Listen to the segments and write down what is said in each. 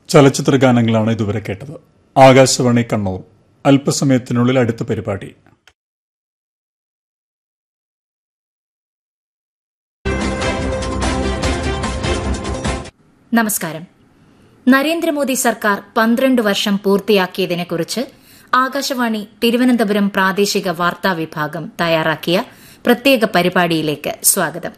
ചലച്ചിത്ര ഗാനങ്ങളാണ് ഇതുവരെ കേട്ടത് ആകാശവാണി കണ്ണൂർ അല്പസമയത്തിനുള്ളിൽ അടുത്ത പരിപാടി നമസ്കാരം നരേന്ദ്രമോദി സർക്കാർ പന്ത്രണ്ട് വർഷം പൂർത്തിയാക്കിയതിനെക്കുറിച്ച് ആകാശവാണി തിരുവനന്തപുരം പ്രാദേശിക വാർത്താ വിഭാഗം തയ്യാറാക്കിയ പ്രത്യേക പരിപാടിയിലേക്ക് സ്വാഗതം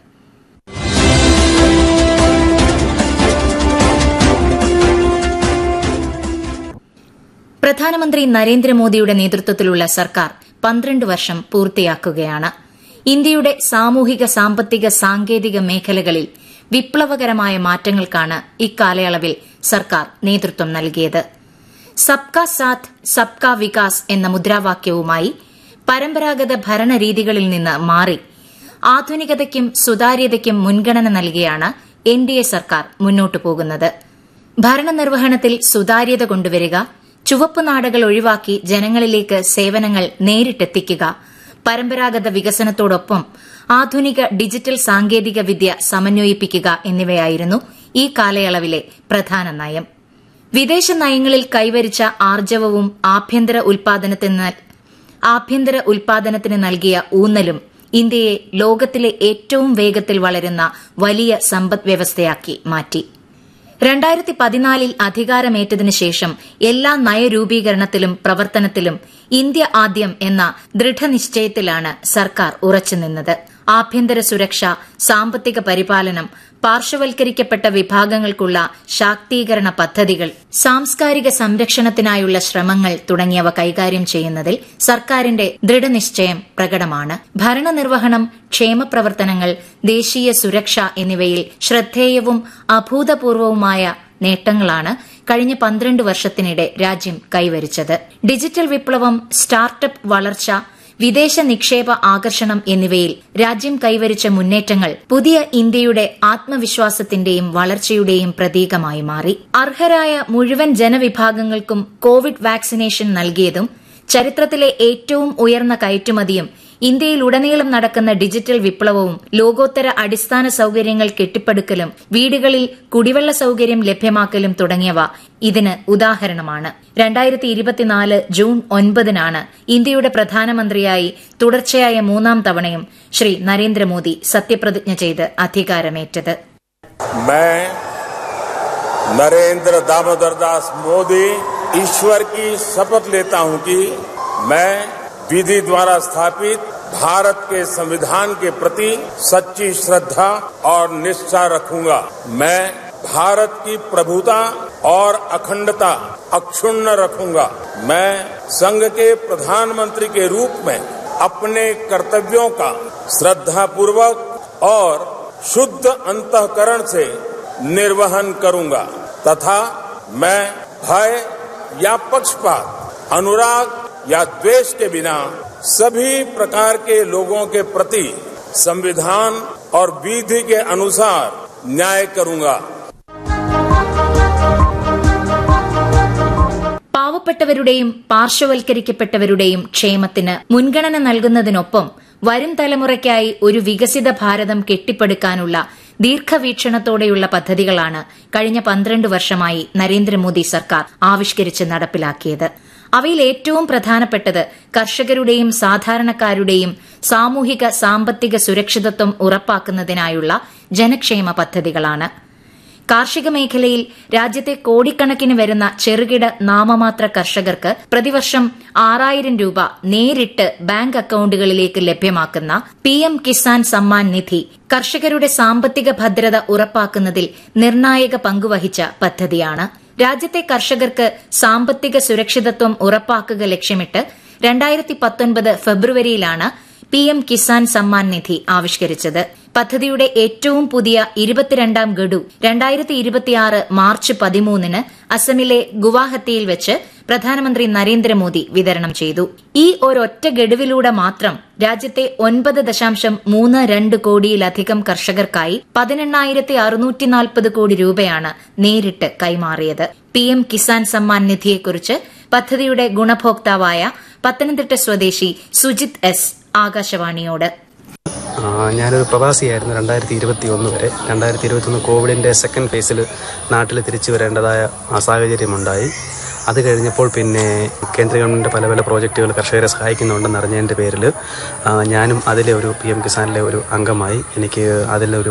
പ്രധാനമന്ത്രി നരേന്ദ്രമോദിയുടെ നേതൃത്വത്തിലുള്ള സർക്കാർ പന്ത്രണ്ട് വർഷം പൂർത്തിയാക്കുകയാണ് ഇന്ത്യയുടെ സാമൂഹിക സാമ്പത്തിക സാങ്കേതിക മേഖലകളിൽ വിപ്ലവകരമായ മാറ്റങ്ങൾക്കാണ് ഇക്കാലയളവിൽ സർക്കാർ നേതൃത്വം നൽകിയത് സബ്കാ സാത്ത് സബ്കാ വികാസ് എന്ന മുദ്രാവാക്യവുമായി പരമ്പരാഗത ഭരണരീതികളിൽ നിന്ന് മാറി ആധുനികതയ്ക്കും സുതാര്യതയ്ക്കും മുൻഗണന നൽകിയാണ് എൻ ഡി എ സർക്കാർ മുന്നോട്ടു പോകുന്നത് ഭരണനിർവഹണത്തിൽ സുതാര്യത കൊണ്ടുവരിക ചുവപ്പ് നാടകൾ ഒഴിവാക്കി ജനങ്ങളിലേക്ക് സേവനങ്ങൾ നേരിട്ടെത്തിക്കുക പരമ്പരാഗത വികസനത്തോടൊപ്പം ആധുനിക ഡിജിറ്റൽ സാങ്കേതിക വിദ്യ സമന്വയിപ്പിക്കുക എന്നിവയായിരുന്നു ഈ കാലയളവിലെ പ്രധാന നയം വിദേശ നയങ്ങളിൽ കൈവരിച്ച ആർജവവും ആഭ്യന്തര ഉൽപാദനത്തിന് ആഭ്യന്തര ഉൽപാദനത്തിന് നൽകിയ ഊന്നലും ഇന്ത്യയെ ലോകത്തിലെ ഏറ്റവും വേഗത്തിൽ വളരുന്ന വലിയ സമ്പദ് വ്യവസ്ഥയാക്കി മാറ്റി രണ്ടായിരത്തി പതിനാലിൽ അധികാരമേറ്റതിനു ശേഷം എല്ലാ നയരൂപീകരണത്തിലും പ്രവർത്തനത്തിലും ഇന്ത്യ ആദ്യം എന്ന ദൃഢനിശ്ചയത്തിലാണ് സർക്കാർ ഉറച്ചുനിന്നത് ആഭ്യന്തര സുരക്ഷ സാമ്പത്തിക പരിപാലനം പാർശ്വവൽക്കരിക്കപ്പെട്ട വിഭാഗങ്ങൾക്കുള്ള ശാക്തീകരണ പദ്ധതികൾ സാംസ്കാരിക സംരക്ഷണത്തിനായുള്ള ശ്രമങ്ങൾ തുടങ്ങിയവ കൈകാര്യം ചെയ്യുന്നതിൽ സർക്കാരിന്റെ ദൃഢനിശ്ചയം പ്രകടമാണ് ഭരണനിർവഹണം ക്ഷേമപ്രവർത്തനങ്ങൾ ദേശീയ സുരക്ഷ എന്നിവയിൽ ശ്രദ്ധേയവും അഭൂതപൂർവവുമായ നേട്ടങ്ങളാണ് കഴിഞ്ഞ പന്ത്രണ്ട് വർഷത്തിനിടെ രാജ്യം കൈവരിച്ചത് ഡിജിറ്റൽ വിപ്ലവം സ്റ്റാർട്ടപ്പ് വളർച്ച വിദേശ നിക്ഷേപ ആകർഷണം എന്നിവയിൽ രാജ്യം കൈവരിച്ച മുന്നേറ്റങ്ങൾ പുതിയ ഇന്ത്യയുടെ ആത്മവിശ്വാസത്തിന്റെയും വളർച്ചയുടെയും പ്രതീകമായി മാറി അർഹരായ മുഴുവൻ ജനവിഭാഗങ്ങൾക്കും കോവിഡ് വാക്സിനേഷൻ നൽകിയതും ചരിത്രത്തിലെ ഏറ്റവും ഉയർന്ന കയറ്റുമതിയും ഇന്ത്യയിലുടനീളം നടക്കുന്ന ഡിജിറ്റൽ വിപ്ലവവും ലോകോത്തര അടിസ്ഥാന സൌകര്യങ്ങൾ കെട്ടിപ്പടുക്കലും വീടുകളിൽ കുടിവെള്ള സൌകര്യം ലഭ്യമാക്കലും തുടങ്ങിയവ ഇതിന് ഉദാഹരണമാണ് രണ്ടായിരത്തി ഇരുപത്തിനാല് ജൂൺ ഒൻപതിനാണ് ഇന്ത്യയുടെ പ്രധാനമന്ത്രിയായി തുടർച്ചയായ മൂന്നാം തവണയും ശ്രീ നരേന്ദ്രമോദി സത്യപ്രതിജ്ഞ ചെയ്ത് അധികാരമേറ്റത് मैं नरेंद्र दामोदर दास मोदी ईश्वर की शपथ लेता हूं कि मैं विधि द्वारा स्थापित भारत के संविधान के प्रति सच्ची श्रद्धा और निष्ठा रखूंगा मैं भारत की प्रभुता और अखंडता अक्षुण्ण रखूंगा मैं संघ के प्रधानमंत्री के रूप में अपने कर्तव्यों का श्रद्धापूर्वक और शुद्ध अंतकरण से निर्वहन करूंगा तथा मैं भय या पक्षपात अनुराग या द्वेष के बिना सभी प्रकार के लोगों के प्रति संविधान और विधि के अनुसार न्याय करूंगा പാവപ്പെട്ടവരുടെയും പാർശ്വവൽക്കരിക്കപ്പെട്ടവരുടെയും ക്ഷേമത്തിന് മുൻഗണന നൽകുന്നതിനൊപ്പം വരും തലമുറയ്ക്കായി ഒരു വികസിത ഭാരതം കെട്ടിപ്പടുക്കാനുള്ള ദീർഘവീക്ഷണത്തോടെയുള്ള പദ്ധതികളാണ് കഴിഞ്ഞ പന്ത്രണ്ട് വർഷമായി നരേന്ദ്രമോദി സർക്കാർ ആവിഷ്കരിച്ച് നടപ്പിലാക്കിയത് അവയിൽ ഏറ്റവും പ്രധാനപ്പെട്ടത് കർഷകരുടെയും സാധാരണക്കാരുടെയും സാമൂഹിക സാമ്പത്തിക സുരക്ഷിതത്വം ഉറപ്പാക്കുന്നതിനായുള്ള ജനക്ഷേമ പദ്ധതികളാണ് കാർഷിക മേഖലയിൽ രാജ്യത്തെ കോടിക്കണക്കിന് വരുന്ന ചെറുകിട നാമമാത്ര കർഷകർക്ക് പ്രതിവർഷം ആറായിരം രൂപ നേരിട്ട് ബാങ്ക് അക്കൌണ്ടുകളിലേക്ക് ലഭ്യമാക്കുന്ന പി എം കിസാൻ സമ്മാൻ നിധി കർഷകരുടെ സാമ്പത്തിക ഭദ്രത ഉറപ്പാക്കുന്നതിൽ നിർണായക പങ്കുവഹിച്ച പദ്ധതിയാണ് രാജ്യത്തെ കർഷകർക്ക് സാമ്പത്തിക സുരക്ഷിതത്വം ഉറപ്പാക്കുക ലക്ഷ്യമിട്ട് രണ്ടായിരത്തി പത്തൊൻപത് ഫെബ്രുവരിയിലാണ് പി എം കിസാൻ സമ്മാൻ നിധി ആവിഷ്കരിച്ചത് പദ്ധതിയുടെ ഏറ്റവും പുതിയ ഇരുപത്തിരണ്ടാം ഗഡു രണ്ടായിരത്തി ഇരുപത്തിയാറ് മാർച്ച് പതിമൂന്നിന് അസമിലെ ഗുവാഹത്തിയിൽ വെച്ച് പ്രധാനമന്ത്രി നരേന്ദ്രമോദി വിതരണം ചെയ്തു ഈ ഒരൊറ്റ ഗഡുവിലൂടെ മാത്രം രാജ്യത്തെ ഒൻപത് ദശാംശം മൂന്ന് രണ്ട് കോടിയിലധികം കർഷകർക്കായി പതിനെണ്ണായിരത്തി അറുന്നൂറ്റി നാൽപ്പത് കോടി രൂപയാണ് നേരിട്ട് കൈമാറിയത് പി എം കിസാൻ സമ്മാൻ നിധിയെക്കുറിച്ച് പദ്ധതിയുടെ ഗുണഭോക്താവായ പത്തനംതിട്ട സ്വദേശി സുജിത് എസ് ആകാശവാണിയോട് ആ, ഞാനൊരു പ്രവാസിയായിരുന്നു രണ്ടായിരത്തി ഇരുപത്തി ഒന്ന് വരെ രണ്ടായിരത്തി ഇരുപത്തി ഒന്ന് കോവിഡിൻ്റെ സെക്കൻഡ് ഫേസിൽ നാട്ടിൽ തിരിച്ചു വരേണ്ടതായ ആ സാഹചര്യമുണ്ടായി അത് കഴിഞ്ഞപ്പോൾ പിന്നെ കേന്ദ്ര ഗവൺമെൻറ് പല പല പ്രോജക്റ്റുകൾ കർഷകരെ സഹായിക്കുന്നുണ്ടെന്ന് അറിഞ്ഞതിൻ്റെ പേരിൽ ഞാനും അതിലെ ഒരു പി എം കിസാനിലെ ഒരു അംഗമായി എനിക്ക് അതിലൊരു